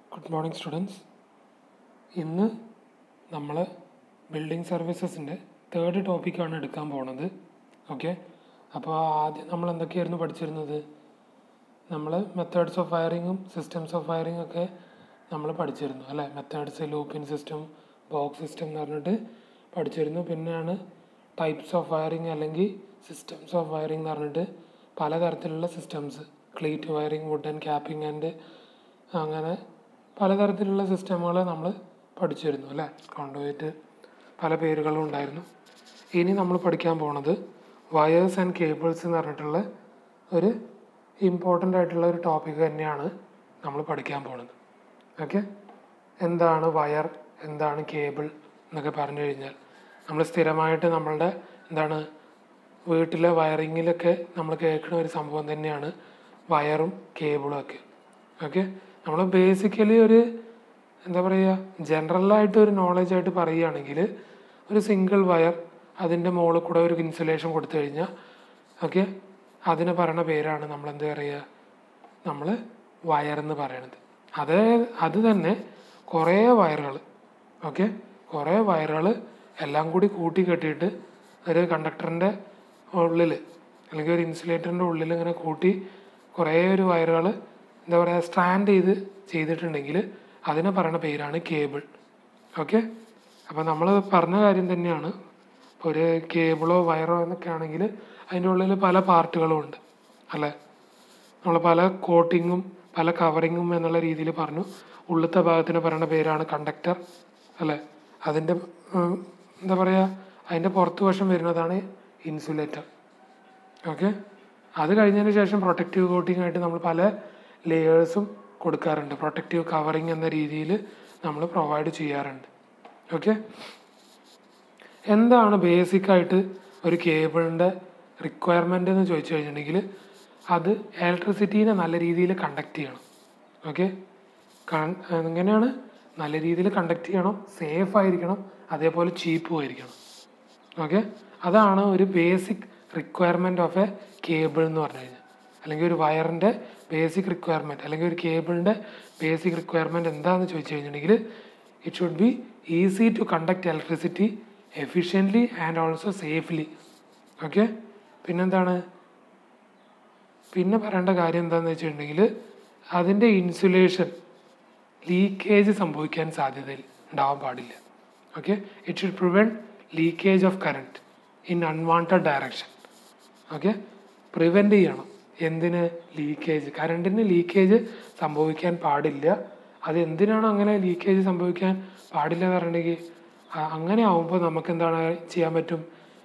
good morning students ഇന്ന് നമ്മൾ building സർവീസസിൻ്റെ third ടോപ്പിക്കാണ് എടുക്കാൻ പോണത് ഓക്കെ അപ്പോൾ ആദ്യം നമ്മൾ എന്തൊക്കെയായിരുന്നു പഠിച്ചിരുന്നത് നമ്മൾ മെത്തേഡ്സ് ഓഫ് വയറിങ്ങും സിസ്റ്റംസ് ഓഫ് വയറിംഗ് ഒക്കെ നമ്മൾ പഠിച്ചിരുന്നു അല്ലേ methods looping system box system എന്ന് പറഞ്ഞിട്ട് പഠിച്ചിരുന്നു പിന്നെയാണ് ടൈപ്സ് ഓഫ് വയറിംഗ് അല്ലെങ്കിൽ സിസ്റ്റംസ് ഓഫ് വയറിംഗ് എന്ന് പറഞ്ഞിട്ട് പലതരത്തിലുള്ള systems cleat wiring wood and capping and അങ്ങനെ പലതരത്തിലുള്ള സിസ്റ്റമുകൾ നമ്മൾ പഠിച്ചിരുന്നു അല്ലേ കോണ്ടുപോയിട്ട് പല പേരുകളും ഉണ്ടായിരുന്നു ഇനി നമ്മൾ പഠിക്കാൻ പോണത് വയേഴ്സ് ആൻഡ് കേബിൾസ് എന്ന് പറഞ്ഞിട്ടുള്ള ഒരു ഇമ്പോർട്ടൻ്റ് ആയിട്ടുള്ള ഒരു ടോപ്പിക് തന്നെയാണ് നമ്മൾ പഠിക്കാൻ പോണത് ഓക്കെ എന്താണ് വയർ എന്താണ് കേബിൾ എന്നൊക്കെ പറഞ്ഞു കഴിഞ്ഞാൽ നമ്മൾ സ്ഥിരമായിട്ട് നമ്മളുടെ എന്താണ് വീട്ടിലെ വയറിങ്ങിലൊക്കെ നമ്മൾ കേൾക്കുന്ന ഒരു സംഭവം തന്നെയാണ് വയറും കേബിളും ഒക്കെ ഓക്കെ നമ്മൾ ബേസിക്കലി ഒരു എന്താ പറയുക ജനറലായിട്ട് ഒരു നോളജ് ആയിട്ട് പറയുകയാണെങ്കിൽ ഒരു സിംഗിൾ വയർ അതിൻ്റെ മുകളിൽ കൂടെ ഒരു ഇൻസുലേഷൻ കൊടുത്തു കഴിഞ്ഞാൽ ഓക്കെ അതിന് പറയുന്ന പേരാണ് നമ്മൾ എന്താ പറയുക നമ്മൾ വയർ എന്ന് പറയണത് അതേ അത് തന്നെ കുറേ വയറുകൾ ഓക്കെ കുറേ വയറുകൾ എല്ലാം കൂടി കൂട്ടി കെട്ടിയിട്ട് ഒരു കണ്ടക്ടറിൻ്റെ ഉള്ളിൽ അല്ലെങ്കിൽ ഒരു ഇൻസുലേറ്ററിൻ്റെ ഉള്ളിൽ ഇങ്ങനെ കൂട്ടി കുറേ ഒരു വയറുകൾ എന്താ പറയുക സ്റ്റാൻഡ് ചെയ്ത് ചെയ്തിട്ടുണ്ടെങ്കിൽ അതിന് പറയുന്ന പേരാണ് കേബിൾ ഓക്കെ അപ്പോൾ നമ്മൾ പറഞ്ഞ കാര്യം തന്നെയാണ് ഇപ്പോൾ ഒരു കേബിളോ വയറോ എന്നൊക്കെ ആണെങ്കിൽ അതിൻ്റെ ഉള്ളിൽ പല പാർട്ടുകളും ഉണ്ട് അല്ലേ നമ്മൾ പല കോട്ടിങ്ങും പല കവറിങ്ങും എന്നുള്ള രീതിയിൽ പറഞ്ഞു ഉള്ളിലത്തെ ഭാഗത്തിന് പറയുന്ന പേരാണ് കണ്ടക്ടർ അല്ലേ അതിൻ്റെ ഉം, എന്താ പറയുക അതിൻ്റെ പുറത്ത് വശം വരുന്നതാണ് ഇൻസുലേറ്റർ ഓക്കെ അത് കഴിഞ്ഞതിന് ശേഷം പ്രൊട്ടക്റ്റീവ് കോട്ടിംഗ് ആയിട്ട് നമ്മൾ പല ലെയേഴ്സും കൊടുക്കാറുണ്ട് പ്രൊട്ടക്റ്റീവ് കവറിങ് എന്ന രീതിയിൽ നമ്മൾ പ്രൊവൈഡ് ചെയ്യാറുണ്ട് ഓക്കെ എന്താണ് ബേസിക് ആയിട്ട് ഒരു കേബിളിൻ്റെ റിക്വയർമെൻ്റ് എന്ന് ചോദിച്ചു കഴിഞ്ഞിട്ടുണ്ടെങ്കിൽ അത് ഇലക്ട്രിസിറ്റീനെ നല്ല രീതിയിൽ കണ്ടക്ട് ചെയ്യണം ഓക്കെ എങ്ങനെയാണ് നല്ല രീതിയിൽ കണ്ടക്ട് ചെയ്യണം സേഫ് ആയിരിക്കണം അതേപോലെ ചീപ്പും ആയിരിക്കണം ഓക്കെ അതാണ് ഒരു basic requirement of a cable എന്ന് പറഞ്ഞു കഴിഞ്ഞാൽ അല്ലെങ്കിൽ ഒരു വയറിൻ്റെ ബേസിക് റിക്വയർമെൻറ്റ് അല്ലെങ്കിൽ ഒരു കേബിളിൻ്റെ ബേസിക് റിക്വയർമെൻറ്റ് എന്താണെന്ന് ചോദിച്ചു കഴിഞ്ഞിട്ടുണ്ടെങ്കിൽ it should be easy to conduct electricity efficiently and also safely okay പിന്നെന്താണ് പിന്നെ പറയേണ്ട കാര്യം എന്താണെന്ന് വെച്ചിട്ടുണ്ടെങ്കിൽ അതിൻ്റെ ഇൻസുലേഷൻ ലീക്കേജ് സംഭവിക്കാൻ സാധ്യത ഉണ്ടാവാൻ പാടില്ല okay it should prevent leakage of current in unwanted direction okay prevent ചെയ്യണം എന്തിന് ലീക്കേജ് കറണ്ടിന് ലീക്കേജ് സംഭവിക്കാൻ പാടില്ല അത് എന്തിനാണ് അങ്ങനെ ലീക്കേജ് സംഭവിക്കാൻ പാടില്ല എന്ന് പറഞ്ഞിട്ടുണ്ടെങ്കിൽ അ- അങ്ങനെ ആവുമ്പോൾ നമുക്ക് എന്താണ് ചെയ്യാൻ പറ്റും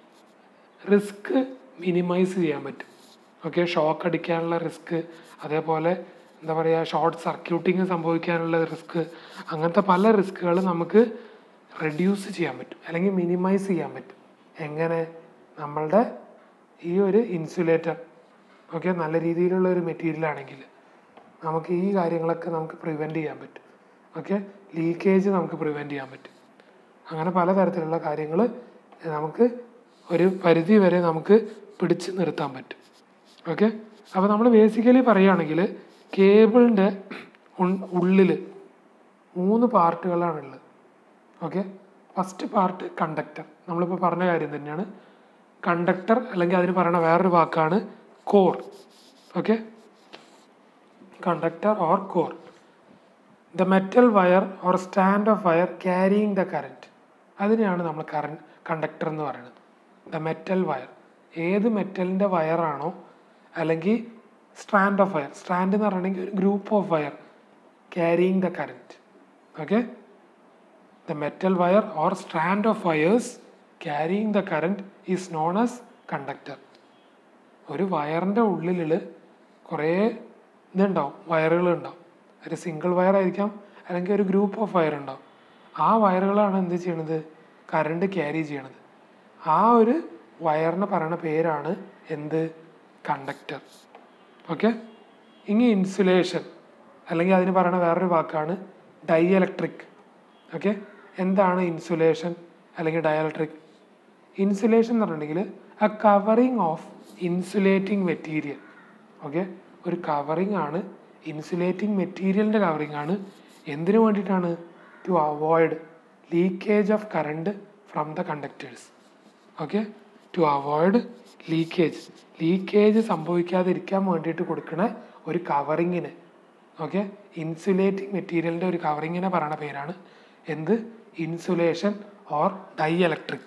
റിസ്ക് മിനിമൈസ് ചെയ്യാൻ പറ്റും ഓക്കെ ഷോക്ക് അടിക്കാനുള്ള റിസ്ക് അതേപോലെ എന്താ പറയുക ഷോർട്ട് സർക്യൂട്ടിങ് സംഭവിക്കാനുള്ള റിസ്ക് അങ്ങനത്തെ പല റിസ്കുകൾ നമുക്ക് റെഡ്യൂസ് ചെയ്യാൻ പറ്റും അല്ലെങ്കിൽ മിനിമൈസ് ചെയ്യാൻ പറ്റും എങ്ങനെ നമ്മളുടെ ഈ ഒരു ഇൻസുലേറ്റർ ഓക്കെ നല്ല രീതിയിലുള്ള ഒരു മെറ്റീരിയൽ ആണെങ്കിൽ നമുക്ക് ഈ കാര്യങ്ങളൊക്കെ നമുക്ക് പ്രിവെൻറ്റ് ചെയ്യാൻ പറ്റും ഓക്കെ ലീക്കേജ് നമുക്ക് പ്രിവെൻറ്റ് ചെയ്യാൻ പറ്റും അങ്ങനെ പലതരത്തിലുള്ള കാര്യങ്ങൾ നമുക്ക് ഒരു പരിധി വരെ നമുക്ക് പിടിച്ച് നിർത്താൻ പറ്റും ഓക്കെ അപ്പോൾ നമ്മൾ ബേസിക്കലി പറയുകയാണെങ്കിൽ കേബിളിൻ്റെ ഉള്ളിൽ മൂന്ന് പാർട്ടുകളാണുള്ളത് ഓക്കെ ഫസ്റ്റ് പാർട്ട് കണ്ടക്ടർ നമ്മളിപ്പോൾ പറഞ്ഞ കാര്യം തന്നെയാണ് കണ്ടക്ടർ അല്ലെങ്കിൽ അതിന് പറയുന്ന വേറൊരു വാക്കാണ് core okay conductor or core the metal wire or strand of wire carrying the current അതിനെയാണ് നമ്മൾ കറണ്ട് കണ്ടക്ടർ എന്ന് പറയുന്നത് ദ മെറ്റൽ വയർ ഏത് മെറ്റലിൻ്റെ വയറാണോ അല്ലെങ്കിൽ സ്ട്രാൻഡ് ഓഫ് വയർ സ്ട്രാൻഡ് എന്ന് പറയുകയാണെങ്കിൽ ഒരു group of wire carrying the current okay the metal wire or strand of wires carrying the current is known as conductor ഒരു വയറിൻ്റെ ഉള്ളിൽ കുറേ ഇതുണ്ടാവും വയറുകൾ ഉണ്ടാവും ഒരു സിംഗിൾ വയർ ആയിരിക്കാം അല്ലെങ്കിൽ ഒരു ഗ്രൂപ്പ് ഓഫ് വയർ ഉണ്ടാവും ആ വയറുകളാണ് എന്ത് ചെയ്യണത് കറണ്ട് ക്യാരി ചെയ്യണത് ആ ഒരു വയറിന് പറയുന്ന പേരാണ് എന്ത് കണ്ടക്ടർ ഓക്കെ ഇനി ഇൻസുലേഷൻ അല്ലെങ്കിൽ അതിന് പറയുന്ന വേറൊരു വാക്കാണ് ഡൈ ഇലക്ട്രിക് ഓക്കെ എന്താണ് ഇൻസുലേഷൻ അല്ലെങ്കിൽ ഡയലക്ട്രിക് ഇൻസുലേഷൻ എന്ന് പറഞ്ഞിട്ടുണ്ടെങ്കിൽ a covering of insulating material okay ഒരു കവറിങ് ആണ് ഇൻസുലേറ്റിംഗ് മെറ്റീരിയലിൻ്റെ കവറിങ് ആണ് എന്തിനു വേണ്ടിയിട്ടാണ് to avoid leakage of current from the conductors okay to avoid leakage leakage സംഭവിക്കാതിരിക്കാൻ വേണ്ടിയിട്ട് കൊടുക്കണ ഒരു കവറിങ്ങിന് ഓക്കെ ഇൻസുലേറ്റിംഗ് മെറ്റീരിയലിൻ്റെ ഒരു കവറിങ്ങിനെ പറയണ പേരാണ് എന്ത് ഇൻസുലേഷൻ ഓർ ഡൈ ഇലക്ട്രിക്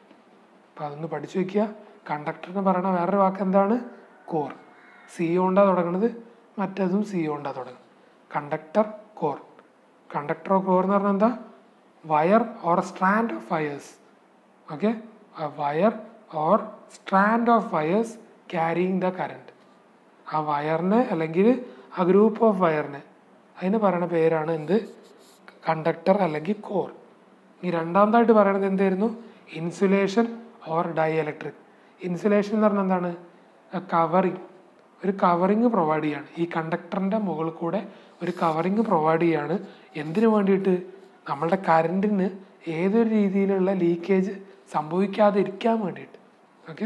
അപ്പോൾ അതൊന്ന് പഠിച്ചു വെക്കുക കണ്ടക്ടറിന് പറയണ വേറൊരു വാക്ക് എന്താണ് കോർ സി കൊണ്ടാണ് തുടങ്ങുന്നത് മറ്റതും സി കൊണ്ടാണ് തുടങ്ങുന്നത് കണ്ടക്ടർ കോർ കണ്ടക്ടർ കോർ എന്ന് പറഞ്ഞാൽ എന്താ wire or strand of wires okay wire or strand of wires carrying the current ആ വയറിന് അല്ലെങ്കിൽ ആ ഗ്രൂപ്പ് ഓഫ് വയറിന് അതിന് പറയുന്ന പേരാണ് എന്ത് കണ്ടക്ടർ അല്ലെങ്കിൽ കോർ ഇനി രണ്ടാമതായിട്ട് പറയണത് എന്തായിരുന്നു insulation or dielectric insulation എന്ന് പറഞ്ഞാൽ എന്താണ് കവറിങ് ഒരു കവറിങ് പ്രൊവൈഡ് ചെയ്യാണ് ഈ കണ്ടക്ടറിൻ്റെ മുകളിൽ കൂടെ ഒരു കവറിങ് പ്രൊവൈഡ് ചെയ്യാണ് എന്തിനു വേണ്ടിയിട്ട് നമ്മളുടെ കറണ്ടിന് ഏതൊരു രീതിയിലുള്ള ലീക്കേജ് സംഭവിക്കാതിരിക്കാൻ വേണ്ടിയിട്ട് ഓക്കെ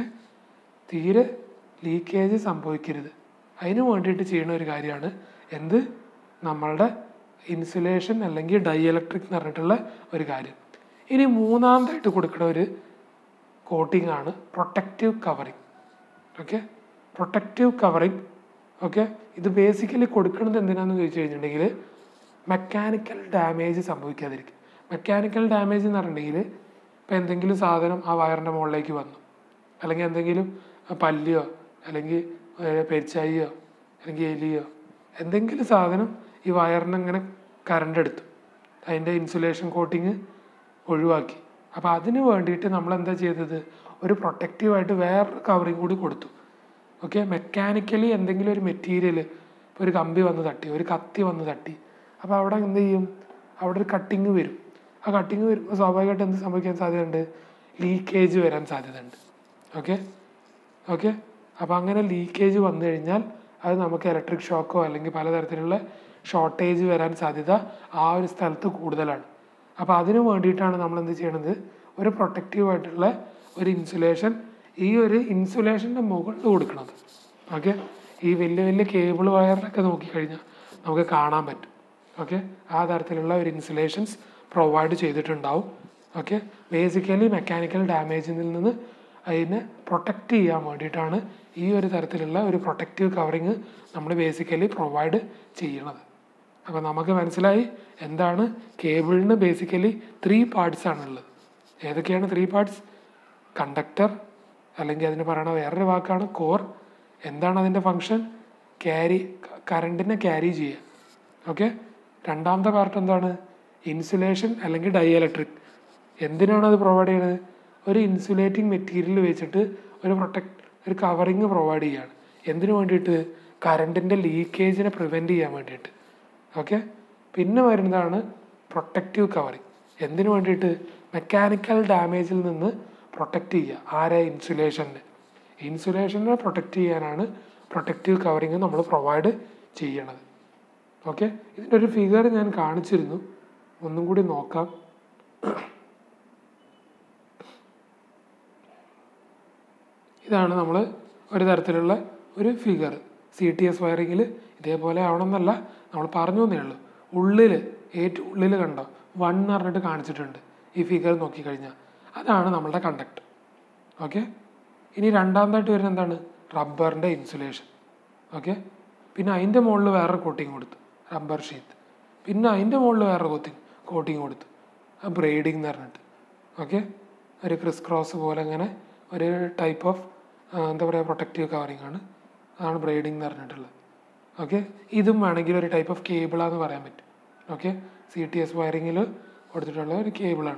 തീരെ ലീക്കേജ് സംഭവിക്കരുത് അതിന് വേണ്ടിയിട്ട് ചെയ്യുന്ന ഒരു കാര്യമാണ് എന്ത് നമ്മളുടെ ഇൻസുലേഷൻ അല്ലെങ്കിൽ ഡൈ ഇലക്ട്രിക് എന്ന് പറഞ്ഞിട്ടുള്ള ഒരു കാര്യം ഇനി മൂന്നാമതായിട്ട് കൊടുക്കുന്ന ഒരു കോട്ടിംഗ് ആണ് protective covering okay protective covering okay ഇത് ബേസിക്കലി കൊടുക്കുന്നത് എന്തിനാണെന്ന് ചോദിച്ചു കഴിഞ്ഞിട്ടുണ്ടെങ്കിൽ മെക്കാനിക്കൽ ഡാമേജ് സംഭവിക്കാതിരിക്കും മെക്കാനിക്കൽ ഡാമേജ് എന്ന് പറഞ്ഞിട്ടുണ്ടെങ്കിൽ ഇപ്പോൾ എന്തെങ്കിലും സാധനം ആ വയറിൻ്റെ മുകളിലേക്ക് വന്നു അല്ലെങ്കിൽ എന്തെങ്കിലും പല്ലിയോ അല്ലെങ്കിൽ പെരിച്ചായിയോ അല്ലെങ്കിൽ എലിയോ എന്തെങ്കിലും സാധനം ഈ വയറിന് ഇങ്ങനെ കറണ്ട് എടുത്തു അതിൻ്റെ ഇൻസുലേഷൻ കോട്ടിങ് ഒഴിവാക്കി അപ്പോൾ അതിന് വേണ്ടിയിട്ട് നമ്മൾ എന്താ ചെയ്തത് ഒരു പ്രൊട്ടക്റ്റീവായിട്ട് വേറൊരു കവറിങ് കൂടി കൊടുത്തു ഓക്കെ മെക്കാനിക്കലി എന്തെങ്കിലും ഒരു മെറ്റീരിയൽ ഇപ്പോൾ ഒരു കമ്പി വന്ന് തട്ടി ഒരു കത്തി വന്ന് തട്ടി അപ്പോൾ അവിടെ എന്ത് ചെയ്യും അവിടെ ഒരു കട്ടിങ് വരും ആ കട്ടിങ് വരുമ്പോൾ സ്വാഭാവികമായിട്ട് എന്ത് സംഭവിക്കാൻ സാധ്യതയുണ്ട് ലീക്കേജ് വരാൻ സാധ്യതയുണ്ട് ഓക്കെ ഓക്കെ അപ്പോൾ അങ്ങനെ ലീക്കേജ് വന്നു കഴിഞ്ഞാൽ അത് നമുക്ക് ഇലക്ട്രിക് ഷോക്കോ അല്ലെങ്കിൽ പലതരത്തിലുള്ള ഷോർട്ടേജ് വരാൻ സാധ്യത ആ ഒരു സ്ഥലത്ത് കൂടുതലാണ് അപ്പോൾ അതിന് വേണ്ടിയിട്ടാണ് നമ്മൾ എന്ത് ചെയ്യണത് ഒരു പ്രൊട്ടക്റ്റീവ് ആയിട്ടുള്ള ഒരു ഇൻസുലേഷൻ ഈ ഒരു ഇൻസുലേഷൻ്റെ മുകളിൽ കൊടുക്കണത് ഓക്കെ ഈ വലിയ വലിയ കേബിൾ വയറിലൊക്കെ നോക്കിക്കഴിഞ്ഞാൽ നമുക്ക് കാണാൻ പറ്റും ഓക്കെ ആ തരത്തിലുള്ള ഒരു ഇൻസുലേഷൻസ് പ്രൊവൈഡ് ചെയ്തിട്ടുണ്ടാവും ഓക്കെ ബേസിക്കലി മെക്കാനിക്കൽ ഡാമേജിൽ നിന്ന് അതിനെ പ്രൊട്ടക്റ്റ് ചെയ്യാൻ വേണ്ടിയിട്ടാണ് ഈ ഒരു തരത്തിലുള്ള ഒരു പ്രൊട്ടക്റ്റീവ് കവറിങ് നമ്മൾ ബേസിക്കലി പ്രൊവൈഡ് ചെയ്യണത് അപ്പോൾ നമുക്ക് മനസ്സിലായി എന്താണ് കേബിളിന് ബേസിക്കലി ത്രീ പാർട്സ് ആണുള്ളത് ഏതൊക്കെയാണ് ത്രീ പാർട്സ് കണ്ടക്ടർ അല്ലെങ്കിൽ അതിന് പറയുന്ന വേറൊരു വാക്കാണ് കോർ എന്താണ് അതിൻ്റെ ഫങ്ഷൻ ക്യാരി കറണ്ടിനെ ക്യാരി ചെയ്യുക ഓക്കെ രണ്ടാമത്തെ പാർട്ട് എന്താണ് ഇൻസുലേഷൻ അല്ലെങ്കിൽ ഡൈ ഇലക്ട്രിക് എന്തിനാണ് അത് പ്രൊവൈഡ് ചെയ്യുന്നത് ഒരു ഇൻസുലേറ്റിംഗ് മെറ്റീരിയൽ വെച്ചിട്ട് ഒരു പ്രൊട്ടക്ട് ഒരു കവറിങ് പ്രൊവൈഡ് ചെയ്യുകയാണ് എന്തിനു വേണ്ടിയിട്ട് കറണ്ടിൻ്റെ ലീക്കേജിനെ പ്രിവെൻറ്റ് ചെയ്യാൻ വേണ്ടിയിട്ട് ഓക്കെ പിന്നെ വരുന്നതാണ് പ്രൊട്ടക്റ്റീവ് കവറിങ് എന്തിനു വേണ്ടിയിട്ട് മെക്കാനിക്കൽ ഡാമേജിൽ നിന്ന് പ്രൊട്ടക്റ്റ് ചെയ്യുക ആരെ ഇൻസുലേഷനെ ഇൻസുലേഷനെ പ്രൊട്ടക്റ്റ് ചെയ്യാനാണ് പ്രൊട്ടക്റ്റീവ് കവറിങ് നമ്മൾ പ്രൊവൈഡ് ചെയ്യണത് ഓക്കെ ഇതിൻ്റെ ഒരു ഫിഗർ ഞാൻ കാണിച്ചിരുന്നു ഒന്നും കൂടി നോക്കാം ഇതാണ് നമ്മൾ ഒരു തരത്തിലുള്ള ഒരു ഫിഗർ സി ടി എസ് വയറിങ്ങിൽ ഇതേപോലെ ആവണമെന്നല്ല നമ്മൾ പറഞ്ഞു എന്നേ ഉള്ളൂ ഉള്ളിൽ ഏറ്റവും ഉള്ളിൽ കണ്ടോ വൺ എന്ന് പറഞ്ഞിട്ട് കാണിച്ചിട്ടുണ്ട് ഈ ഫിഗർ നോക്കിക്കഴിഞ്ഞാൽ അതാണ് നമ്മളുടെ കണ്ടക്ടർ ഓക്കെ ഇനി രണ്ടാമതായിട്ട് വരുന്നത് എന്താണ് റബ്ബറിൻ്റെ ഇൻസുലേഷൻ ഓക്കെ പിന്നെ അതിൻ്റെ മുകളിൽ വേറെ കോട്ടിങ് കൊടുത്തു റബ്ബർ ഷീറ്റ് പിന്നെ അതിൻ്റെ മുകളിൽ വേറെ കോട്ടിങ് കോട്ടിങ് കൊടുത്തു ബ്രേഡിങ് എന്ന് പറഞ്ഞിട്ട് ഓക്കെ ഒരു ക്രിസ് ക്രോസ് പോലെ അങ്ങനെ ഒരു ടൈപ്പ് ഓഫ് എന്താ പറയുക പ്രൊട്ടക്റ്റീവ് കവറിങ് ആണ് അതാണ് ബ്രേഡിങ് എന്ന് പറഞ്ഞിട്ടുള്ളത് ഓക്കെ ഇതും വേണമെങ്കിൽ ഒരു ടൈപ്പ് ഓഫ് കേബിളാന്ന് പറയാൻ പറ്റും ഓക്കെ സി ടി എസ് വയറിങ്ങിൽ കൊടുത്തിട്ടുള്ള ഒരു കേബിളാണ്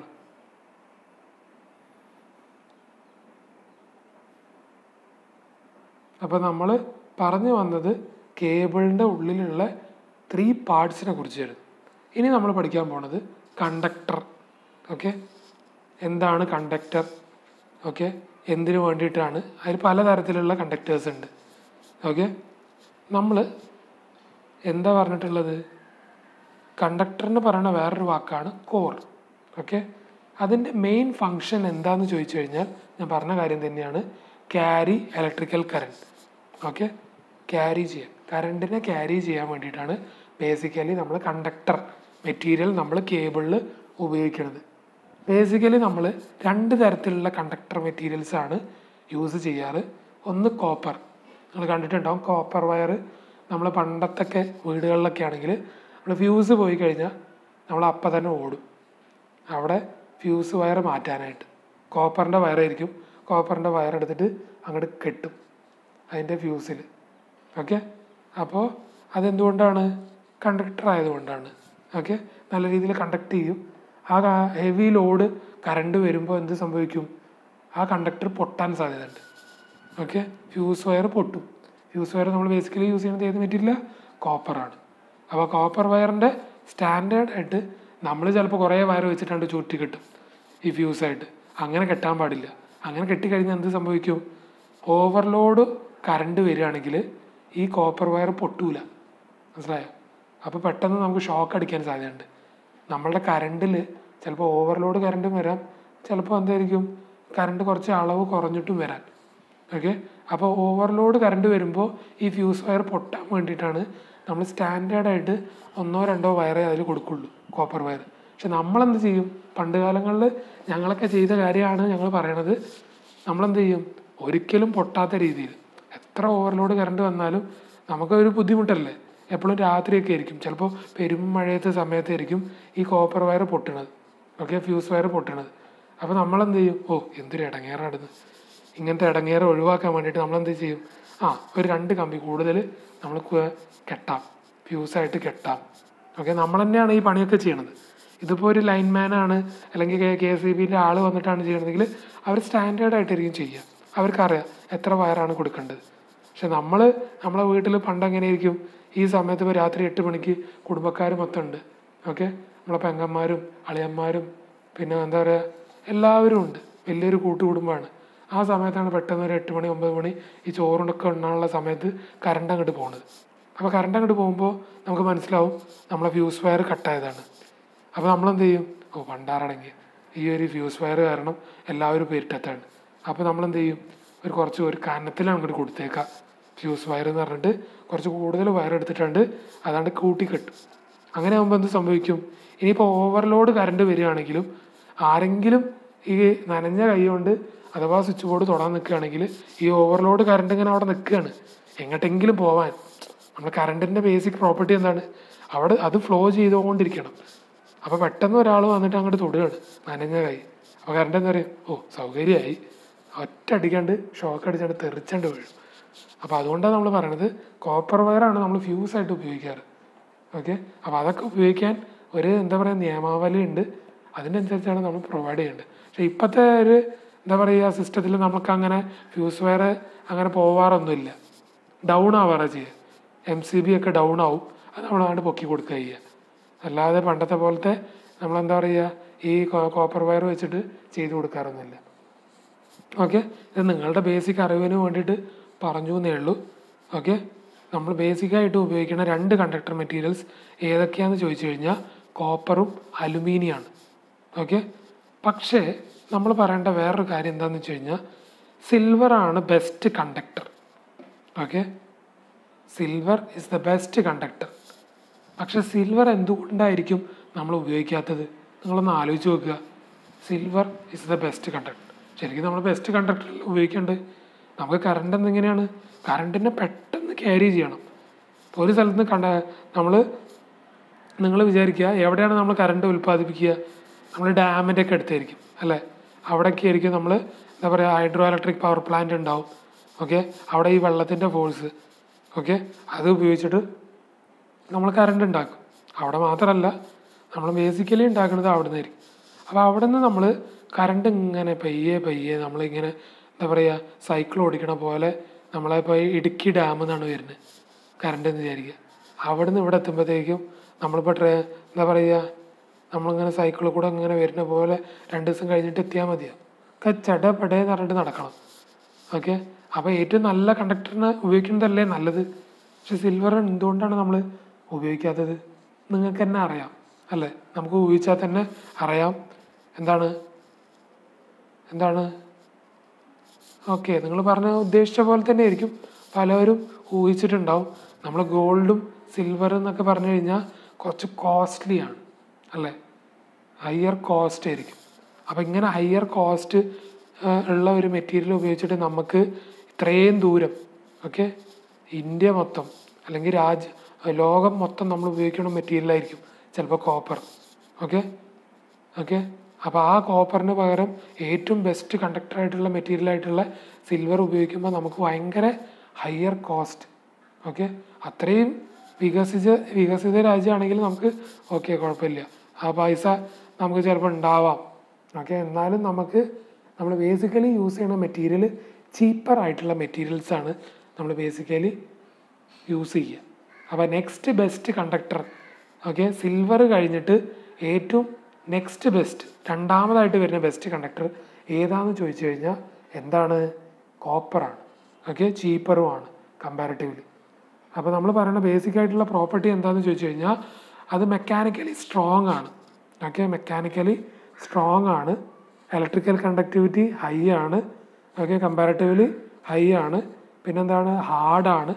അപ്പോൾ നമ്മൾ പറഞ്ഞു വന്നത് കേബിളിൻ്റെ ഉള്ളിലുള്ള ത്രീ പാർട്സിനെ കുറിച്ചായിരുന്നു ഇനി നമ്മൾ പഠിക്കാൻ പോണത് കണ്ടക്ടർ ഓക്കെ എന്താണ് കണ്ടക്ടർ ഓക്കെ എന്തിനു വേണ്ടിയിട്ടാണ് അതിൽ പലതരത്തിലുള്ള കണ്ടക്ടേഴ്സ് ഉണ്ട് ഓക്കെ നമ്മൾ എന്താ പറഞ്ഞിട്ടുള്ളത് കണ്ടക്ടറിന് പറയുന്ന വേറൊരു വാക്കാണ് കോർ ഓക്കെ അതിൻ്റെ മെയിൻ ഫങ്ഷൻ എന്താന്ന് ചോദിച്ചു കഴിഞ്ഞാൽ ഞാൻ പറഞ്ഞ കാര്യം തന്നെയാണ് carry electrical current okay carry ചെയ്യാൻ കറണ്ടിനെ ക്യാരി ചെയ്യാൻ വേണ്ടിയിട്ടാണ് ബേസിക്കലി നമ്മൾ കണ്ടക്ടർ മെറ്റീരിയൽ നമ്മൾ കേബിളിൽ ഉപയോഗിക്കുന്നത് ബേസിക്കലി നമ്മൾ രണ്ട് തരത്തിലുള്ള കണ്ടക്ടർ മെറ്റീരിയൽസ് ആണ് യൂസ് ചെയ്യാറ് ഒന്ന് കോപ്പർ നിങ്ങൾ കണ്ടിട്ടുണ്ടാവും കോപ്പർ വയർ നമ്മൾ പണ്ടത്തൊക്കെ വീടുകളിലൊക്കെ ആണെങ്കിൽ നമ്മൾ ഫ്യൂസ് പോയി കഴിഞ്ഞാൽ നമ്മൾ അപ്പം തന്നെ ഓടും അവിടെ ഫ്യൂസ് വയർ മാറ്റാനായിട്ട് കോപ്പറിൻ്റെ വയറായിരിക്കും കോപ്പറിൻ്റെ വയർ എടുത്തിട്ട് അങ്ങോട്ട് കെട്ടും അതിൻ്റെ ഫ്യൂസിൽ ഓക്കെ അപ്പോൾ അതെന്തുകൊണ്ടാണ് കണ്ടക്ടർ ആയതുകൊണ്ടാണ് ഓക്കെ നല്ല രീതിയിൽ കണ്ടക്ട് ചെയ്യും ആ ഹെവി ലോഡ് കറണ്ട് വരുമ്പോൾ എന്ത് സംഭവിക്കും ആ കണ്ടക്ടർ പൊട്ടാൻ സാധ്യതയുണ്ട് ഓക്കെ ഫ്യൂസ് വയർ പൊട്ടും ഫ്യൂസ് വയർ നമ്മൾ ബേസിക്കലി യൂസ് ചെയ്യുന്നത് ഏത് മെറ്റീരിയലാണ് കോപ്പറാണ് അപ്പോൾ കോപ്പർ വയറിൻ്റെ സ്റ്റാൻഡേർഡ് ആയിട്ട് നമ്മൾ ചിലപ്പോൾ കുറേ വയർ വെച്ചിട്ടുണ്ട് ചുറ്റി കിട്ടും ഈ ഫ്യൂസായിട്ട് അങ്ങനെ കെട്ടാൻ പാടില്ല അങ്ങനെ കെട്ടിക്കഴിഞ്ഞാൽ എന്ത് സംഭവിക്കും ഓവർലോഡ് കറണ്ട് വരികയാണെങ്കിൽ ഈ കോപ്പർ വയർ പൊട്ടൂല മനസ്സിലായോ അപ്പോൾ പെട്ടെന്ന് നമുക്ക് ഷോക്ക് അടിക്കാൻ സാധ്യതയുണ്ട് നമ്മളുടെ കറണ്ടിൽ ചിലപ്പോൾ ഓവർലോഡ് കറണ്ടും വരാം ചിലപ്പോൾ എന്തായിരിക്കും കറണ്ട് കുറച്ച് അളവ് കുറഞ്ഞിട്ടും വരാൻ ഓക്കെ അപ്പോൾ ഓവർലോഡ് കറണ്ട് വരുമ്പോൾ ഈ ഫ്യൂസ് വയർ പൊട്ടാൻ വേണ്ടിയിട്ടാണ് നമ്മൾ സ്റ്റാൻഡേർഡായിട്ട് ഒന്നോ രണ്ടോ വയറേ അതിൽ കൊടുക്കുള്ളൂ കോപ്പർ വയർ പക്ഷെ നമ്മളെന്ത് ചെയ്യും പണ്ട് കാലങ്ങളിൽ ഞങ്ങളൊക്കെ ചെയ്ത കാര്യമാണ് ഞങ്ങൾ പറയണത് നമ്മളെന്ത് ചെയ്യും ഒരിക്കലും പൊട്ടാത്ത രീതിയിൽ എത്ര ഓവർലോഡ് കറണ്ട് വന്നാലും നമുക്കൊരു ബുദ്ധിമുട്ടല്ലേ എപ്പോഴും രാത്രിയൊക്കെ ആയിരിക്കും ചിലപ്പോൾ പെരും മഴയത്തെ സമയത്തായിരിക്കും ഈ കോപ്പർ വയർ പൊട്ടണത് ഓക്കെ ഫ്യൂസ് വയർ പൊട്ടണത് അപ്പോൾ നമ്മളെന്ത് ചെയ്യും ഓ എന്തൊരു ഇടങ്ങേറാടുന്നത് ഇങ്ങനത്തെ ഇടങ്ങേറ് ഒഴിവാക്കാൻ വേണ്ടിയിട്ട് നമ്മളെന്ത് ചെയ്യും ആ ഒരു രണ്ട് കമ്പി കൂടുതൽ നമ്മൾ കു- കെട്ടാം ഫ്യൂസായിട്ട് കെട്ടാം ഓക്കെ നമ്മൾ തന്നെയാണ് ഈ പണിയൊക്കെ ചെയ്യണത് ഇതിപ്പോൾ ഒരു ലൈൻമാനാണ് അല്ലെങ്കിൽ കെ എസ് ഇ ബിൻ്റെ ആൾ വന്നിട്ടാണ് ചെയ്യണമെങ്കിൽ അവർ സ്റ്റാൻഡേർഡ് ആയിട്ടായിരിക്കും ചെയ്യുക അവർക്കറിയാം എത്ര വയറാണ് കൊടുക്കേണ്ടത് പക്ഷെ നമ്മൾ നമ്മളെ വീട്ടിൽ പണ്ട് എങ്ങനെയായിരിക്കും ഈ സമയത്ത് ഇപ്പോൾ രാത്രി എട്ട് മണിക്ക് കുടുംബക്കാർ മൊത്തം ഉണ്ട് ഓക്കെ നമ്മളെ പെങ്ങന്മാരും അളിയന്മാരും പിന്നെ എന്താ പറയുക എല്ലാവരും ഉണ്ട് വലിയൊരു കൂട്ടുകുടുംബമാണ് ആ സമയത്താണ് പെട്ടെന്ന് ഒരു എട്ട് മണി ഒമ്പത് മണി ഈ ചോറുണ്ടൊക്കെ ഉണ്ണാനുള്ള സമയത്ത് കറണ്ട് അങ്ങോട്ട് പോകുന്നത് അപ്പോൾ കറണ്ട് അങ്ങോട്ട് പോകുമ്പോൾ നമുക്ക് മനസ്സിലാവും നമ്മളെ ഫ്യൂസ് വയർ കട്ടായതാണ് അപ്പോൾ നമ്മളെന്ത് ചെയ്യും ഓ പണ്ടാറടങ്ങി ഈ ഒരു ഫ്യൂസ് വയർ കാരണം എല്ലാവരും പേരിട്ടെത്താണ് അപ്പോൾ നമ്മളെന്ത് ചെയ്യും ഒരു കുറച്ച് ഒരു കനത്തിൽ അങ്ങോട്ട് കൊടുത്തേക്കാം ഫ്യൂസ് വയർ എന്ന് പറഞ്ഞിട്ട് കുറച്ച് കൂടുതൽ വയർ എടുത്തിട്ടുണ്ട് അതാണ്ട് കൂട്ടിക്കെട്ടും അങ്ങനെ ആകുമ്പോൾ എന്ത് സംഭവിക്കും ഇനിയിപ്പോൾ ഓവർലോഡ് കറണ്ട് വരികയാണെങ്കിലും ആരെങ്കിലും ഈ നനഞ്ഞ കൈ കൊണ്ട് അഥവാ സ്വിച്ച് ബോർഡ് തൊടാൻ നിൽക്കുകയാണെങ്കിൽ ഈ ഓവർലോഡ് കറണ്ട് ഇങ്ങനെ അവിടെ നിൽക്കുകയാണ് എങ്ങോട്ടെങ്കിലും പോവാൻ നമ്മൾ കറണ്ടിൻ്റെ ബേസിക് പ്രോപ്പർട്ടി എന്താണ് അവിടെ അത് ഫ്ലോ ചെയ്തുകൊണ്ടിരിക്കണം അപ്പോൾ പെട്ടെന്ന് ഒരാൾ വന്നിട്ട് അങ്ങോട്ട് തൊടുകയാണ് നനഞ്ഞ കൈ അപ്പോൾ കറണ്ട് എന്താ പറയുക ഓ സൗകര്യമായി ഒറ്റ അടിക്കാണ്ട് ഷോക്ക് അടിച്ചാണ്ട് തെറിച്ചാണ്ട് വീഴും അപ്പോൾ അതുകൊണ്ടാണ് നമ്മൾ പറയണത് കോപ്പർ വയറാണ് നമ്മൾ ഫ്യൂസായിട്ട് ഉപയോഗിക്കാറ് ഓക്കെ അപ്പോൾ അതൊക്കെ ഉപയോഗിക്കാൻ ഒരു എന്താ പറയുക നിയമാവലി ഉണ്ട് അതിനനുസരിച്ചാണ് നമ്മൾ പ്രൊവൈഡ് ചെയ്യേണ്ടത് പക്ഷേ ഇപ്പോഴത്തെ ഒരു എന്താ പറയുക സിസ്റ്റത്തിൽ നമുക്ക് അങ്ങനെ ഫ്യൂസ് വയർ അങ്ങനെ പോവാറൊന്നുമില്ല ഡൗൺ ആവാറാണ് ചെയ്യുക എം സി ബി ഒക്കെ ഡൗൺ ആവും അത് നമ്മളാണ്ട് പൊക്കി കൊടുക്കുക ചെയ്യുക അല്ലാതെ പണ്ടത്തെ പോലത്തെ നമ്മളെന്താ പറയുക ഈ കോപ്പർ വയർ വെച്ചിട്ട് ചെയ്ത് കൊടുക്കാറൊന്നുമില്ല ഓക്കെ ഇത് നിങ്ങളുടെ ബേസിക് അറിവിന് വേണ്ടിയിട്ട് പറഞ്ഞു എന്നേ ഉള്ളൂ ഓക്കെ നമ്മൾ ബേസിക്കായിട്ട് ഉപയോഗിക്കുന്ന രണ്ട് കണ്ടക്ടർ മെറ്റീരിയൽസ് ഏതൊക്കെയാണെന്ന് ചോദിച്ചു കഴിഞ്ഞാൽ കോപ്പറും അലുമിനിയാണ് ഓക്കെ പക്ഷേ നമ്മൾ പറയേണ്ട വേറൊരു കാര്യം എന്താണെന്ന് വെച്ച് കഴിഞ്ഞാൽ സിൽവറാണ് best conductor okay silver is the best conductor പക്ഷെ സിൽവർ എന്തുകൊണ്ടായിരിക്കും നമ്മൾ ഉപയോഗിക്കാത്തത് നിങ്ങളൊന്ന് ആലോചിച്ച് നോക്കുക silver is the best conductor ശരിക്കും നമ്മൾ ബെസ്റ്റ് കണ്ടക്ടർ ഉപയോഗിക്കേണ്ടത് നമുക്ക് കറണ്ട് എന്തെങ്ങനെയാണ് കറണ്ടിനെ പെട്ടെന്ന് ക്യാരി ചെയ്യണം ഇപ്പോൾ ഒരു സ്ഥലത്ത് നിന്ന് കണ്ട നമ്മൾ നിങ്ങൾ വിചാരിക്കുക എവിടെയാണ് നമ്മൾ കറണ്ട് ഉൽപ്പാദിപ്പിക്കുക നമ്മൾ ഡാമിൻ്റെ ഒക്കെ അടുത്തായിരിക്കും അല്ലേ അവിടെയൊക്കെ ആയിരിക്കും നമ്മൾ എന്താ പറയുക ഹൈഡ്രോ ഇലക്ട്രിക് പവർ പ്ലാന്റ് ഉണ്ടാവും ഓക്കെ അവിടെ ഈ വെള്ളത്തിൻ്റെ ഫോഴ്സ് ഓക്കെ അത് ഉപയോഗിച്ചിട്ട് നമ്മൾ കറണ്ട് ഉണ്ടാക്കും അവിടെ മാത്രമല്ല നമ്മൾ ബേസിക്കലി ഉണ്ടാക്കുന്നത് അവിടെ നിന്നായിരിക്കും അപ്പോൾ അവിടെ നിന്ന് നമ്മൾ കറണ്ട് ഇങ്ങനെ പയ്യെ പയ്യെ നമ്മളിങ്ങനെ എന്താ പറയുക സൈക്കിൾ ഓടിക്കണ പോലെ നമ്മളെ ഇപ്പോൾ ഇടുക്കി ഡാം എന്നാണ് വരുന്നത് കറണ്ട് എന്ന് വിചാരിക്കുക അവിടെ നിന്ന് ഇവിടെ എത്തുമ്പോഴത്തേക്കും നമ്മളിപ്പോൾ ട്രേ എന്താ പറയുക നമ്മളിങ്ങനെ സൈക്കിളിൽ കൂടെ ഇങ്ങനെ വരുന്ന പോലെ രണ്ട് ദിവസം കഴിഞ്ഞിട്ട് എത്തിയാൽ മതിയാവും ഒക്കെ ചടപടേന്ന് പറഞ്ഞിട്ട് നടക്കണം ഓക്കെ അപ്പോൾ ഏറ്റവും നല്ല കണ്ടക്ടറിനെ ഉപയോഗിക്കുന്നതല്ലേ നല്ലത് പക്ഷെ സിൽവർ എന്തുകൊണ്ടാണ് നമ്മൾ ഉപയോഗിക്കാത്തത് നിങ്ങൾക്ക് തന്നെ അറിയാം അല്ലേ നമുക്ക് ഉപയോഗിച്ചാൽ തന്നെ അറിയാം എന്താണ് എന്താണ് ഓക്കെ നിങ്ങൾ പറഞ്ഞ ഉദ്ദേശിച്ച പോലെ തന്നെ ആയിരിക്കും പലവരും ഊഹിച്ചിട്ടുണ്ടാവും നമ്മൾ ഗോൾഡും സിൽവറും എന്നൊക്കെ പറഞ്ഞു കഴിഞ്ഞാൽ കുറച്ച് കോസ്റ്റ്ലിയാണ് അല്ലേ ഹയർ കോസ്റ്റ് ആയിരിക്കും അപ്പം ഇങ്ങനെ ഹയർ കോസ്റ്റ് ഉള്ള ഒരു മെറ്റീരിയൽ ഉപയോഗിച്ചിട്ട് നമുക്ക് ഇത്രയും ദൂരം ഓക്കെ ഇന്ത്യ മൊത്തം അല്ലെങ്കിൽ രാജ്യ ലോകം മൊത്തം നമ്മൾ ഉപയോഗിക്കുന്ന മെറ്റീരിയൽ ആയിരിക്കും ചിലപ്പോൾ കോപ്പർ ഓക്കെ ഓക്കെ അപ്പോൾ ആ കോപ്പറിന് പകരം ഏറ്റവും ബെസ്റ്റ് കണ്ടക്ടർ ആയിട്ടുള്ള മെറ്റീരിയൽ ആയിട്ടുള്ള സിൽവർ ഉപയോഗിക്കുമ്പോൾ നമുക്ക് ഭയങ്കര ഹയർ കോസ്റ്റ് ഓക്കെ അത്രയും വികസിച്ച വികസിത രാജ്യമാണെങ്കിൽ നമുക്ക് ഓക്കെ കുഴപ്പമില്ല ആ പൈസ നമുക്ക് ചിലപ്പോൾ ഉണ്ടാവാം ഓക്കെ എന്നാലും നമുക്ക് നമ്മൾ ബേസിക്കലി യൂസ് ചെയ്യുന്ന മെറ്റീരിയൽ ചീപ്പർ ആയിട്ടുള്ള മെറ്റീരിയൽസ് ആണ് നമ്മൾ ബേസിക്കലി യൂസ് ചെയ്യുക അപ്പോൾ next best conductor okay silver കഴിഞ്ഞിട്ട് ഏറ്റവും നെക്സ്റ്റ് ബെസ്റ്റ് രണ്ടാമതായിട്ട് വരുന്ന ബെസ്റ്റ് കണ്ടക്ടർ ഏതാണെന്ന് ചോദിച്ചു കഴിഞ്ഞാൽ എന്താണ് കോപ്പറാണ് ഓക്കെ ചീപ്പറുമാണ് കമ്പാരിറ്റീവ്ലി അപ്പോൾ നമ്മൾ പറയുന്ന ബേസിക് ആയിട്ടുള്ള പ്രോപ്പർട്ടി എന്താണെന്ന് ചോദിച്ചു കഴിഞ്ഞാൽ അത് മെക്കാനിക്കലി സ്ട്രോങ് ആണ് ഓക്കെ മെക്കാനിക്കലി സ്ട്രോങ് ആണ് ഇലക്ട്രിക്കൽ കണ്ടക്ടിവിറ്റി ഹൈ ആണ് ഓക്കെ കമ്പാരിറ്റീവ്ലി ഹൈ ആണ് പിന്നെന്താണ് ഹാർഡാണ്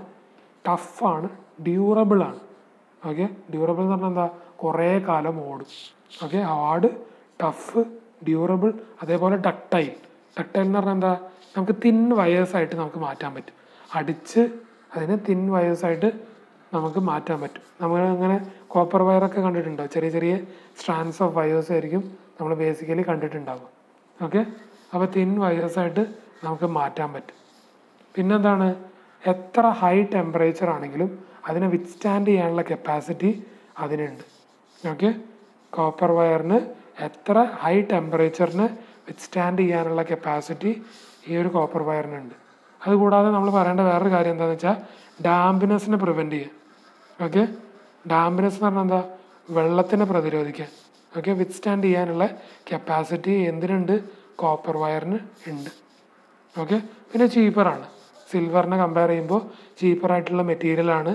ടഫാണ് ഡ്യൂറബിൾ ആണ് ഓക്കെ ഡ്യൂറബിൾ എന്ന് പറഞ്ഞാൽ എന്താ കുറേ കാലം ഓടും ഓക്കെ ഹാർഡ് ടഫ് ഡ്യൂറബിൾ അതേപോലെ ഡക്ടൈൽ ഡക്ടൈൽ എന്ന് പറഞ്ഞാൽ എന്താ നമുക്ക് തിൻ വയേഴ്സായിട്ട് നമുക്ക് മാറ്റാൻ പറ്റും അടിച്ച് അതിനെ തിൻ വയേഴ്സായിട്ട് നമുക്ക് മാറ്റാൻ പറ്റും നമ്മൾ അങ്ങനെ കോപ്പർ വയറൊക്കെ കണ്ടിട്ടുണ്ടോ ചെറിയ ചെറിയ സ്ട്രാൻഡ്സ് ഓഫ് വയേഴ്സ് ആയിരിക്കും നമ്മൾ ബേസിക്കലി കണ്ടിട്ടുണ്ടാവുക ഓക്കെ അപ്പോൾ തിൻ വയേഴ്സായിട്ട് നമുക്ക് മാറ്റാൻ പറ്റും പിന്നെന്താണ് എത്ര ഹൈ ടെമ്പറേച്ചർ ആണെങ്കിലും അതിനെ വിത്ത്സ്റ്റാൻഡ് ചെയ്യാനുള്ള കപ്പാസിറ്റി അതിനുണ്ട് ഓക്കെ കോപ്പർ വയറിന് എത്ര ഹൈ ടെമ്പറേച്ചറിന് വിത്ത്സ്റ്റാൻഡ് ചെയ്യാനുള്ള കപ്പാസിറ്റി ഈ ഒരു കോപ്പർ വയറിനുണ്ട് അതുകൂടാതെ നമ്മൾ പറയേണ്ട വേറൊരു കാര്യം എന്താണെന്ന് വെച്ചാൽ ഡാമ്പിനെസ്സിനെ പ്രിവെൻറ്റ് ചെയ്യാൻ ഓക്കെ ഡാമ്പിനെസ് എന്ന് പറഞ്ഞാൽ എന്താ വെള്ളത്തിനെ പ്രതിരോധിക്കാൻ ഓക്കെ വിത്ത്സ്റ്റാൻഡ് ചെയ്യാനുള്ള കപ്പാസിറ്റി എന്തിനുണ്ട് കോപ്പർ വയറിന് ഉണ്ട് ഓക്കെ പിന്നെ ചീപ്പറാണ് സിൽവറിനെ കമ്പയർ ചെയ്യുമ്പോൾ ചീപ്പറായിട്ടുള്ള മെറ്റീരിയലാണ്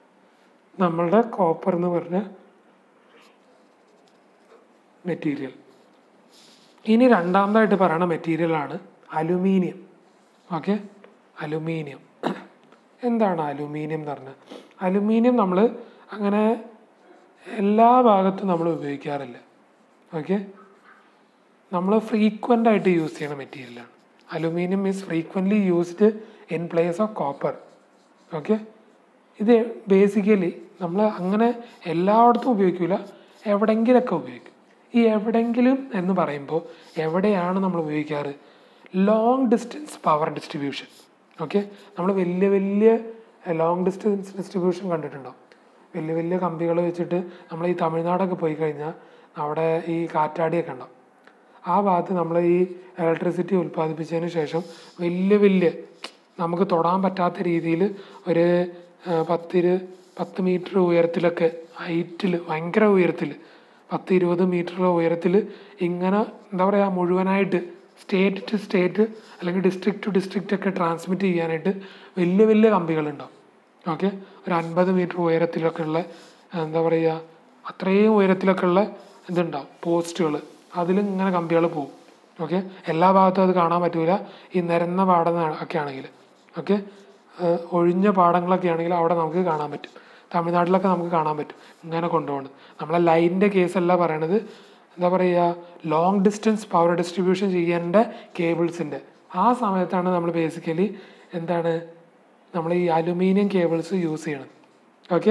നമ്മളുടെ കോപ്പർ എന്ന് പറഞ്ഞ മെറ്റീരിയൽ ഇനി രണ്ടാമതായിട്ട് പറയുന്ന മെറ്റീരിയലാണ് അലുമിനിയം ഓക്കെ അലുമിനിയം എന്താണ് അലുമിനിയം എന്ന് പറഞ്ഞാൽ അലുമിനിയം നമ്മൾ അങ്ങനെ എല്ലാ ഭാഗത്തും നമ്മൾ ഉപയോഗിക്കാറില്ല ഓക്കെ നമ്മൾ ഫ്രീക്വൻ്റ് ആയിട്ട് യൂസ് ചെയ്യുന്ന മെറ്റീരിയലാണ് aluminium is frequently used in place of copper okay ഇത് ബേസിക്കലി നമ്മൾ അങ്ങനെ എല്ലായിടത്തും ഉപയോഗിക്കില്ല എവിടെങ്കിലൊക്കെ ഉപയോഗിക്കും ഈ എവിടെങ്കിലും എന്ന് പറയുമ്പോൾ എവിടെയാണ് നമ്മൾ ഉപയോഗിക്കാറ് long distance power distribution okay നമ്മൾ വലിയ വലിയ ലോങ് ഡിസ്റ്റൻസ് ഡിസ്ട്രിബ്യൂഷൻ കണ്ടിട്ടുണ്ടോ വലിയ വലിയ കമ്പികൾ വെച്ചിട്ട് നമ്മൾ ഈ തമിഴ്നാടൊക്കെ പോയി കഴിഞ്ഞാൽ അവിടെ ഈ കാറ്റാടിയൊക്കെ ഉണ്ടാവും ആ ഭാഗത്ത് നമ്മൾ ഈ ഇലക്ട്രിസിറ്റി ഉൽപ്പാദിപ്പിച്ചതിന് ശേഷം വലിയ വലിയ നമുക്ക് തൊടാൻ പറ്റാത്ത രീതിയിൽ ഒരു ആ, പത്തിരു പത്ത് മീറ്റർ ഉയരത്തിലൊക്കെ ഹൈറ്റിൽ ഭയങ്കര ഉയരത്തിൽ പത്ത് ഇരുപത് മീറ്റർ ഉയരത്തിൽ ഇങ്ങനെ എന്താ പറയുക മുഴുവനായിട്ട് സ്റ്റേറ്റ് ടു സ്റ്റേറ്റ് അല്ലെങ്കിൽ ഡിസ്ട്രിക്ട് ടു ഡിസ്ട്രിക്റ്റ് ഒക്കെ ട്രാൻസ്മിറ്റ് ചെയ്യാനായിട്ട് വലിയ വലിയ കമ്പികളുണ്ടാവും ഓക്കെ ഒരു അൻപത് മീറ്റർ ഉയരത്തിലൊക്കെ ഉള്ള എന്താ പറയുക അത്രയും ഉയരത്തിലൊക്കെ ഉള്ള ഇതുണ്ടാവും പോസ്റ്റുകൾ അതിൽ ഇങ്ങനെ കമ്പികൾ പോകും ഓക്കെ എല്ലാ ഭാഗത്തും അത് കാണാൻ പറ്റൂല ഈ നിരന്ന പാടം ഒക്കെ ആണെങ്കിൽ ഓക്കെ ഒഴിഞ്ഞ പാടങ്ങളൊക്കെ ആണെങ്കിൽ അവിടെ നമുക്ക് കാണാൻ പറ്റും തമിഴ്നാട്ടിലൊക്കെ നമുക്ക് കാണാൻ പറ്റും ഇങ്ങനെ കൊണ്ടുപോകുന്നത് നമ്മളെ ലൈനിൻ്റെ കേസല്ല പറയണത് എന്താ പറയുക ലോങ് ഡിസ്റ്റൻസ് പവർ ഡിസ്ട്രിബ്യൂഷൻ ചെയ്യേണ്ട കേബിൾസിൻ്റെ ആ സമയത്താണ് നമ്മൾ ബേസിക്കലി എന്താണ് നമ്മൾ ഈ അലുമിനിയം കേബിൾസ് യൂസ് ചെയ്യണത് ഓക്കെ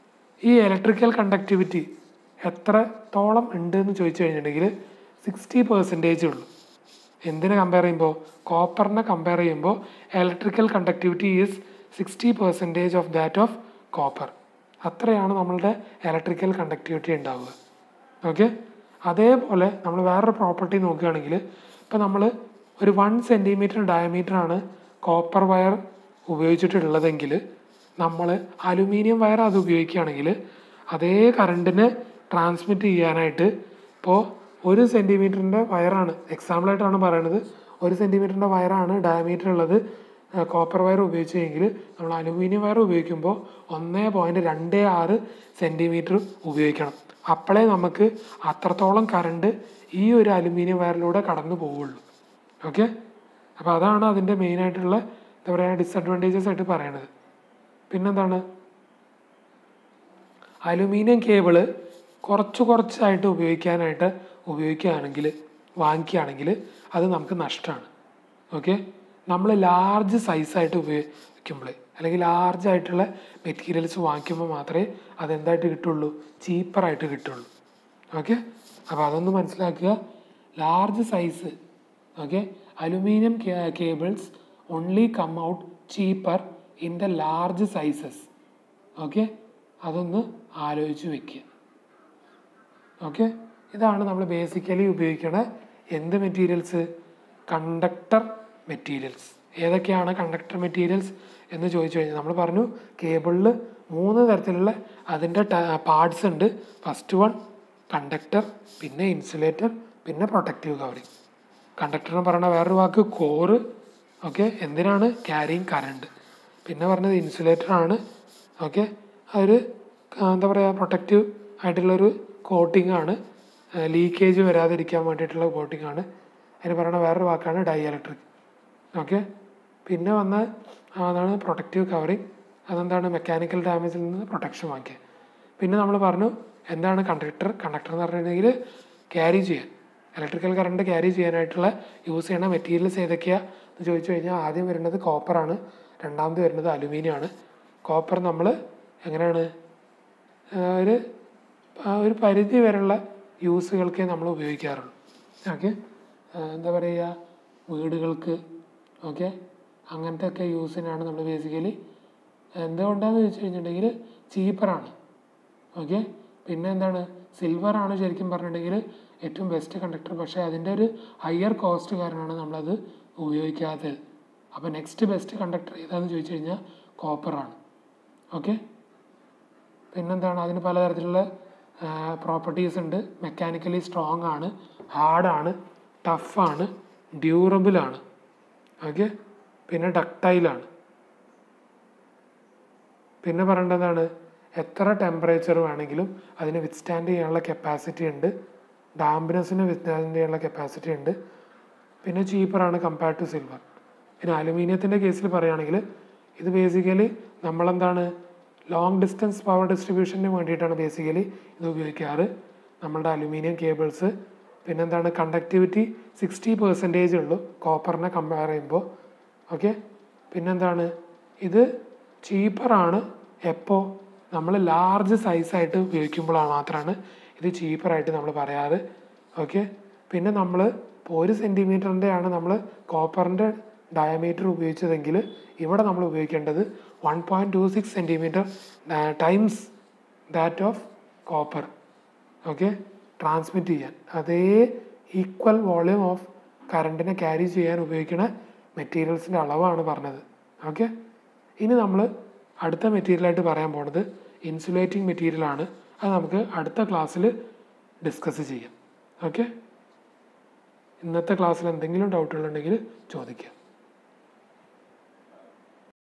ഈ ഇലക്ട്രിക്കൽ കണ്ടക്ടിവിറ്റി എത്രത്തോളം ഉണ്ട് എന്ന് ചോദിച്ചു കഴിഞ്ഞിട്ടുണ്ടെങ്കിൽ സിക്സ്റ്റി പെർസെൻറ്റേജ് ഉള്ളൂ എന്തിനെ കമ്പയർ ചെയ്യുമ്പോൾ കോപ്പറിനെ കമ്പയർ ചെയ്യുമ്പോൾ electrical conductivity is sixty percentage of that of copper അത്രയാണ് നമ്മളുടെ ഇലക്ട്രിക്കൽ കണ്ടക്ടിവിറ്റി ഉണ്ടാവുക ഓക്കെ അതേപോലെ നമ്മൾ വേറൊരു പ്രോപ്പർട്ടി നോക്കുകയാണെങ്കിൽ ഇപ്പോൾ നമ്മൾ ഒരു വൺ സെൻറ്റിമീറ്റർ ഡയമീറ്ററാണ് കോപ്പർ വയർ ഉപയോഗിച്ചിട്ടുള്ളതെങ്കിൽ നമ്മൾ അലുമിനിയം വയർ അത് ഉപയോഗിക്കുകയാണെങ്കിൽ അതേ കറണ്ടിനെ ട്രാൻസ്മിറ്റ് ചെയ്യാനായിട്ട് ഇപ്പോൾ ഒരു സെൻറ്റിമീറ്ററിൻ്റെ വയറാണ് എക്സാമ്പിളായിട്ടാണ് പറയണത് ഒരു സെൻറ്റിമീറ്ററിൻ്റെ വയറാണ് ഡയമീറ്റർ ഉള്ളത് കോപ്പർ വയർ ഉപയോഗിച്ചെങ്കിൽ നമ്മൾ അലുമിനിയം വയർ ഉപയോഗിക്കുമ്പോൾ ഒന്ന് പോയിൻറ്റ് രണ്ട് ആറ് സെൻറ്റിമീറ്റർ ഉപയോഗിക്കണം അപ്പോഴേ നമുക്ക് അത്രത്തോളം കറണ്ട് ഈ ഒരു അലുമിനിയം വയറിലൂടെ കടന്നു പോവുള്ളൂ ഓക്കെ അപ്പോൾ അതാണ് അതിൻ്റെ മെയിനായിട്ടുള്ള എന്താ പറയുക ഡിസഡ്വാൻറ്റേജസ് ആയിട്ട് പറയണത് പിന്നെന്താണ് അലുമിനിയം കേബിള് കുറച്ച് കുറച്ചായിട്ട് ഉപയോഗിക്കാനായിട്ട് ഉപയോഗിക്കുകയാണെങ്കിൽ വാങ്ങിക്കുകയാണെങ്കിൽ അത് നമുക്ക് നഷ്ടമാണ് ഓക്കെ നമ്മൾ ലാർജ് സൈസായിട്ട് ഉപയോഗിക്കുമ്പോൾ അല്ലെങ്കിൽ ലാർജ് ആയിട്ടുള്ള മെറ്റീരിയൽസ് വാങ്ങിക്കുമ്പോൾ മാത്രമേ അതെന്തായിട്ട് കിട്ടുള്ളൂ ചീപ്പറായിട്ട് കിട്ടുള്ളൂ ഓക്കെ അപ്പോൾ അതൊന്ന് മനസ്സിലാക്കുക large size okay aluminium cables only come out cheaper in the large sizes okay അതൊന്ന് ആലോചിച്ച് വെക്കുക ഓക്കെ ഇതാണ് നമ്മൾ ബേസിക്കലി ഉപയോഗിക്കണ എന്ത് മെറ്റീരിയൽസ് കണ്ടക്ടർ മെറ്റീരിയൽസ് ഏതൊക്കെയാണ് കണ്ടക്ടർ മെറ്റീരിയൽസ് എന്ന് ചോദിച്ചു കഴിഞ്ഞാൽ നമ്മൾ പറഞ്ഞു കേബിളിൽ മൂന്ന് തരത്തിലുള്ള അതിൻ്റെ പാർട്സ് ഉണ്ട് ഫസ്റ്റ് വൺ കണ്ടക്ടർ പിന്നെ ഇൻസുലേറ്റർ പിന്നെ പ്രൊട്ടക്റ്റീവ് കവറിങ് കണ്ടക്ടർ എന്ന് പറയുന്ന വേറൊരു വാക്ക് കോറ് ഓക്കെ എന്തിനാണ് ക്യാരിങ് കറണ്ട് പിന്നെ പറഞ്ഞത് ഇൻസുലേറ്റർ ആണ് ഓക്കെ അതൊരു ആ, എന്താ പറയുക പ്രൊട്ടക്റ്റീവ് ആയിട്ടുള്ളൊരു കോട്ടിംഗ് ആണ് ലീക്കേജ് വരാതിരിക്കാൻ വേണ്ടിയിട്ടുള്ള കോട്ടിംഗ് ആണ് അതിന് പറയുന്ന വേറൊരു വാക്കാണ് ഡൈ ഇലക്ട്രിക് ഓക്കെ പിന്നെ വന്ന ആ, അതാണ് പ്രൊട്ടക്റ്റീവ് കവറിങ് അതെന്താണ് മെക്കാനിക്കൽ ഡാമേജിൽ നിന്ന് പ്രൊട്ടക്ഷൻ വാങ്ങിക്കുക പിന്നെ നമ്മൾ പറഞ്ഞു എന്താണ് കണ്ടക്ടർ കണ്ടക്ടർ എന്ന് പറഞ്ഞിട്ടുണ്ടെങ്കിൽ ക്യാരി ചെയ്യാൻ ഇലക്ട്രിക്കൽ കറണ്ട് ക്യാരി ചെയ്യാനായിട്ടുള്ള യൂസ് ചെയ്യുന്ന മെറ്റീരിയൽസ് ഏതൊക്കെയാണ് എന്ന് ചോദിച്ചു കഴിഞ്ഞാൽ ആദ്യം വരുന്നത് കോപ്പറാണ് രണ്ടാമത് വരുന്നത് അലുമിനിയം ആണ് കോപ്പർ നമ്മൾ എങ്ങനെയാണ് ആ, ഒരു ആ, ഒരു പരിധി വരെയുള്ള യൂസുകൾക്കേ നമ്മൾ ഉപയോഗിക്കാറുള്ളൂ ഓക്കെ എന്താ പറയുക വീടുകൾക്ക് ഓക്കെ അങ്ങനത്തെ ഒക്കെ യൂസിനാണ് നമ്മൾ ബേസിക്കലി എന്തുകൊണ്ടാണെന്ന് ചോദിച്ചു കഴിഞ്ഞിട്ടുണ്ടെങ്കിൽ ചീപ്പറാണ് ഓക്കെ പിന്നെ എന്താണ് സിൽവർ ആണ് ശരിക്കും പറഞ്ഞിട്ടുണ്ടെങ്കിൽ ഏറ്റവും ബെസ്റ്റ് കണ്ടക്ടർ പക്ഷേ അതിൻ്റെ ഒരു ഹയർ കോസ്റ്റ് കാരണമാണ് നമ്മളത് ഉപയോഗിക്കാത്തത് അപ്പോൾ നെക്സ്റ്റ് ബെസ്റ്റ് കണ്ടക്ടർ ഏതാണെന്ന് ചോദിച്ചു കഴിഞ്ഞാൽ കോപ്പറാണ് ഓക്കെ പിന്നെന്താണ് അതിന് പലതരത്തിലുള്ള പ്രോപ്പർട്ടീസ് ഉണ്ട് മെക്കാനിക്കലി സ്ട്രോങ് ആണ് ഹാർഡാണ് ടഫാണ് ഡ്യൂറബിളാണ് ഓക്കെ പിന്നെ ഡക്ടൈലാണ് പിന്നെ പറയേണ്ടതാണ് എത്ര ടെമ്പറേച്ചർ വേണമെങ്കിലും അതിന് വിത്ത്സ്റ്റാൻഡ് ചെയ്യാനുള്ള കപ്പാസിറ്റി ഉണ്ട് ഡാംപ്നെസ്സിന് വിത്ത്സ്റ്റാൻഡ് ചെയ്യാനുള്ള കപ്പാസിറ്റി ഉണ്ട് പിന്നെ ചീപ്പറാണ് കമ്പയർഡ് ടു സിൽവർ പിന്നെ അലുമിനിയത്തിൻ്റെ കേസിൽ പറയുകയാണെങ്കിൽ ഇത് ബേസിക്കലി നമ്മളെന്താണ് ലോങ് ഡിസ്റ്റൻസ് പവർ ഡിസ്ട്രിബ്യൂഷന് വേണ്ടിയിട്ടാണ് ബേസിക്കലി ഇത് ഉപയോഗിക്കാറ് നമ്മളുടെ അലുമിനിയം കേബിൾസ് പിന്നെന്താണ് കണ്ടക്ടിവിറ്റി സിക്സ്റ്റി പെർസെൻറ്റേജ് ഉള്ളൂ കോപ്പറിനെ കമ്പയർ ചെയ്യുമ്പോൾ ഓക്കെ പിന്നെന്താണ് ഇത് ചീപ്പറാണ് എപ്പോൾ നമ്മൾ ലാർജ് സൈസായിട്ട് ഉപയോഗിക്കുമ്പോഴാണ് മാത്രമാണ് ഇത് ചീപ്പറായിട്ട് നമ്മൾ പറയാറ് ഓക്കെ പിന്നെ നമ്മൾ ഇപ്പോൾ ഒരു സെൻറ്റിമീറ്ററിൻ്റെ ആണ് നമ്മൾ കോപ്പറിൻ്റെ ഡയമീറ്റർ ഉപയോഗിച്ചതെങ്കിൽ ഇവിടെ നമ്മൾ ഉപയോഗിക്കേണ്ടത് one point two six centimetre times that of copper okay transmit ചെയ്യാൻ അതേ ഈക്വൽ വോളിയം ഓഫ് കറണ്ടിനെ ക്യാരി ചെയ്യാൻ ഉപയോഗിക്കുന്ന മെറ്റീരിയൽസിൻ്റെ അളവാണ് പറഞ്ഞത് ഓക്കെ ഇനി നമ്മൾ അടുത്ത മെറ്റീരിയലായിട്ട് പറയാൻ പോണത് ഇൻസുലേറ്റിംഗ് മെറ്റീരിയലാണ് അത് നമുക്ക് അടുത്ത ക്ലാസ്സിൽ ഡിസ്കസ് ചെയ്യാം ഓക്കെ ഇന്നത്തെ ക്ലാസ്സിൽ എന്തെങ്കിലും ഡൗട്ടുകളുണ്ടെങ്കിൽ ചോദിക്കാം